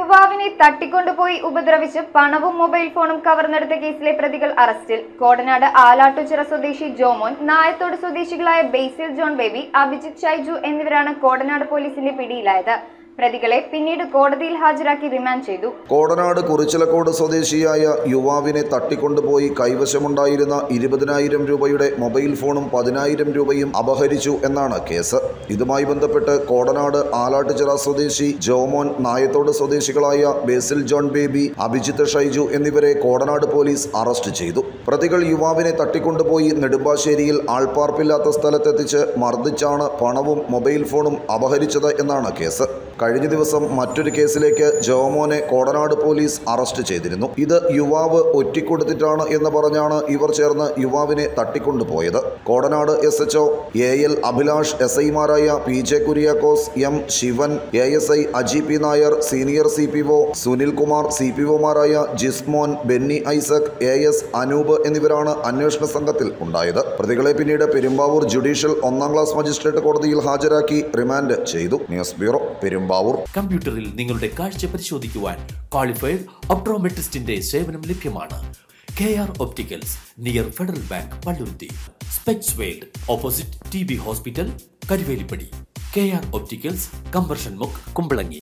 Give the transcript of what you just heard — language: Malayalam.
യുവാവിനെ തട്ടിക്കൊണ്ടുപോയി ഉപദ്രവിച്ച് പണവും മൊബൈൽ ഫോണും കവർന്നെടുത്ത കേസിലെ പ്രതികൾ അറസ്റ്റിൽ കോടനാട് ആലാട്ടുചിറ സ്വദേശി ജോമോൻ നായത്തോട് സ്വദേശികളായ ബേസിൽ ജോൺ ബേബി അഭിജിത് ഷൈജു എന്നിവരാണ് കോടനാട് പോലീസിന്റെ പിടിയിലായത് പ്രതികളെ പിന്നീട് കോടതിയിൽ ഹാജരാക്കി റിമാൻഡ് ചെയ്തു കോടനാട് കുറിച്ചിലക്കോട് സ്വദേശിയായ യുവാവിനെ തട്ടിക്കൊണ്ടുപോയി കൈവശമുണ്ടായിരുന്ന ഇരുപതിനായിരം രൂപയുടെ മൊബൈൽ ഫോണും പതിനായിരം രൂപയും അപഹരിച്ചു എന്നാണ് കേസ് ഇതുമായി ബന്ധപ്പെട്ട് കോടനാട് ആലാട്ടുചിറ സ്വദേശി ജോമോൻ നായത്തോട് സ്വദേശികളായ ബേസിൽ ജോൺ ബേബി അഭിജിത്ത് ഷൈജു എന്നിവരെ കോടനാട് പോലീസ് അറസ്റ്റ് ചെയ്തു പ്രതികൾ യുവാവിനെ തട്ടിക്കൊണ്ടുപോയി നെടുമ്പാശ്ശേരിയിൽ ആൾപ്പാർപ്പില്ലാത്ത സ്ഥലത്തെത്തിച്ച് മർദ്ദിച്ചാണ് പണവും മൊബൈൽ ഫോണും അപഹരിച്ചത് എന്നാണ് കേസ് കഴിഞ്ഞ ദിവസം മറ്റൊരു കേസിലേക്ക് ജോമോനെ കോടനാട് പോലീസ് അറസ്റ്റ് ചെയ്തിരുന്നു ഇത് യുവാവ് ഒറ്റിക്കൊടുത്തിട്ടാണ് എന്ന് പറഞ്ഞാണ് ഇവർ ചേർന്ന് യുവാവിനെ തട്ടിക്കൊണ്ടുപോയത് Kodanad S H A L Abhilash S ഐമാരായ P J Kuriakose M Sivan A S I Aji P Nair senior C P O Sunilkumar C P ഒമാരായ ജിസ്മോൻ ബെന്നി ഐസക് എ എസ് അനൂപ് എന്നിവരാണ് അന്വേഷണ സംഘത്തിൽ ഉണ്ടായത് പ്രതികളെ പിന്നീട് പെരുമ്പാവൂർ ജുഡീഷ്യൽ ഒന്നാം ക്ലാസ് മജിസ്ട്രേറ്റ് കോടതിയിൽ ഹാജരാക്കി റിമാൻഡ് ചെയ്തു ന്യൂസ് ബ്യൂറോ പെരുമ്പാവൂർ കമ്പ്യൂട്ടറിൽ നിങ്ങളുടെ കാഴ്ച പരിശോധിക്കുവാൻ ക്വാളിഫൈഡ് ഒപ്ട്രോമെട്രിസ്റ്റിന്റെ സേവനം ലഭ്യമാണ് K R opticals near Federal Bank Palluruthy specs world opposite T B hospital Karuvelippady K R opticals കമ്പർഷൻ മുക്ക് കുമ്പളങ്ങി